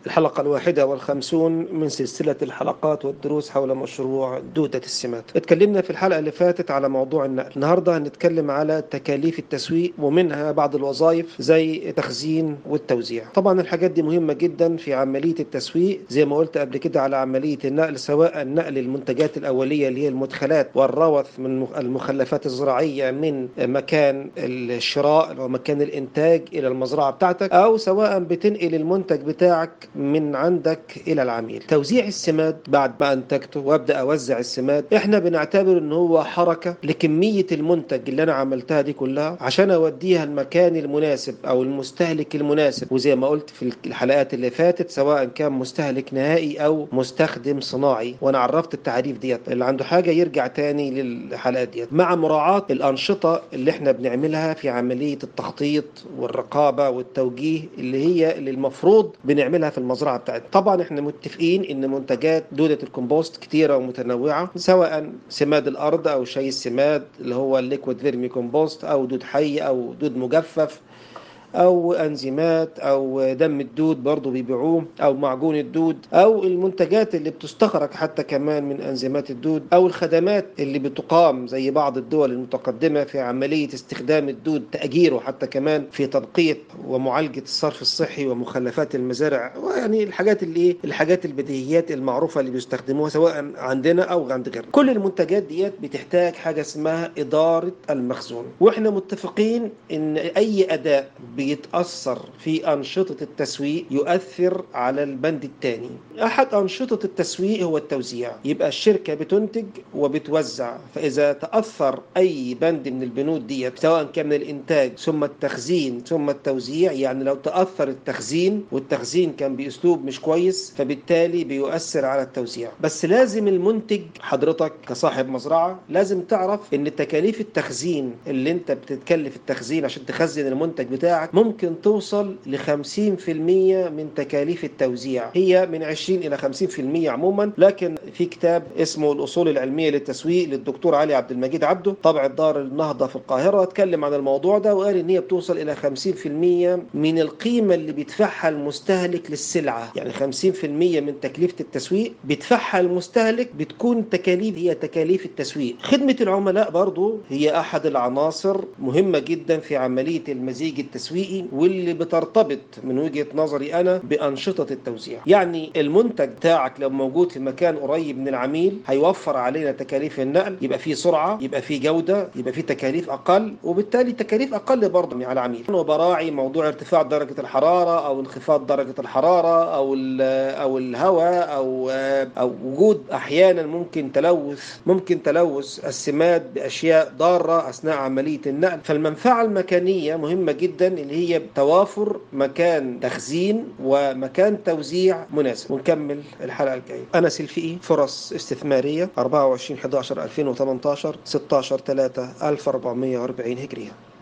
الحلقة الواحدة والخمسون من سلسلة الحلقات والدروس حول مشروع دودة السمات اتكلمنا في الحلقة اللي فاتت على موضوع النقل النهاردة هنتكلم على تكاليف التسويق ومنها بعض الوظائف زي التخزين والتوزيع طبعا الحاجات دي مهمة جدا في عملية التسويق زي ما قلت قبل كده على عملية النقل سواء نقل المنتجات الأولية اللي هي المدخلات والروث من المخلفات الزراعية من مكان الشراء أو مكان الإنتاج إلى المزرعة بتاعتك أو سواء بتنقل المنتج بتاعك من عندك الى العميل توزيع السماد بعد ما انتجته وابدا اوزع السماد احنا بنعتبر ان هو حركه لكميه المنتج اللي انا عملتها دي كلها عشان اوديها المكان المناسب او المستهلك المناسب وزي ما قلت في الحلقات اللي فاتت سواء كان مستهلك نهائي او مستخدم صناعي وانا عرفت التعريف ديت اللي عنده حاجه يرجع تاني للحلقات ديت مع مراعاه الانشطه اللي احنا بنعملها في عمليه التخطيط والرقابه والتوجيه اللي هي اللي المفروض بنعملها في المزرعه بتاعتنا طبعا احنا متفقين ان منتجات دوده الكومبوست كتيره ومتنوعه سواء سماد الارض او شاي السماد اللي هو الليكويد فيرمي كومبوست او دود حي او دود مجفف او انزيمات او دم الدود برضو بيبيعوه او معجون الدود او المنتجات اللي بتستخرج حتى كمان من انزيمات الدود او الخدمات اللي بتقام زي بعض الدول المتقدمه في عمليه استخدام الدود تاجيره حتى كمان في تنقية ومعالجه الصرف الصحي ومخلفات المزارع ويعني الحاجات اللي ايه الحاجات البديهيات المعروفه اللي بيستخدموها سواء عندنا او عند غيرنا كل المنتجات ديت بتحتاج حاجه اسمها اداره المخزون واحنا متفقين ان اي اداء بيتأثر في أنشطة التسويق يؤثر على البند الثاني أحد أنشطة التسويق هو التوزيع يبقى الشركة بتنتج وبتوزع فإذا تأثر أي بند من البنود دي سواء كان من الإنتاج ثم التخزين ثم التوزيع يعني لو تأثر التخزين والتخزين كان بأسلوب مش كويس فبالتالي بيؤثر على التوزيع بس لازم المنتج حضرتك كصاحب مزرعة لازم تعرف ان تكاليف التخزين اللي انت بتتكلف التخزين عشان تخزن المنتج بتاعك ممكن توصل ل 50% من تكاليف التوزيع هي من 20 إلى 50% عموما لكن في كتاب اسمه الأصول العلمية للتسويق للدكتور علي عبد المجيد عبده طبع دار النهضة في القاهرة اتكلم عن الموضوع ده وقال إن هي بتوصل إلى 50% من القيمة اللي بيدفعها المستهلك للسلعة يعني 50% من تكلفة التسويق بيدفعها المستهلك بتكون تكاليف هي تكاليف التسويق خدمة العملاء برضو هي أحد العناصر مهمة جدا في عملية المزيج التسويقي واللي بترتبط من وجهة نظري أنا بأنشطة التوزيع يعني المنتج بتاعك لو موجود في مكان قريب من العميل هيوفر علينا تكاليف النقل يبقى فيه سرعة يبقى فيه جودة يبقى فيه تكاليف أقل وبالتالي تكاليف أقل برضه على العميل وبراعي موضوع ارتفاع درجة الحرارة أو انخفاض درجة الحرارة أو أو الهواء أو أو وجود أحيانا ممكن تلوث ممكن تلوث السماد بأشياء ضارة أثناء عملية النقل فالمنفعة المكانية مهمة جدا اللي هي توافر مكان تخزين ومكان توزيع مناسب ونكمل الحلقه الجايه انا سلفي فرص استثماريه 24 11 2018 16 3 1440 هجريه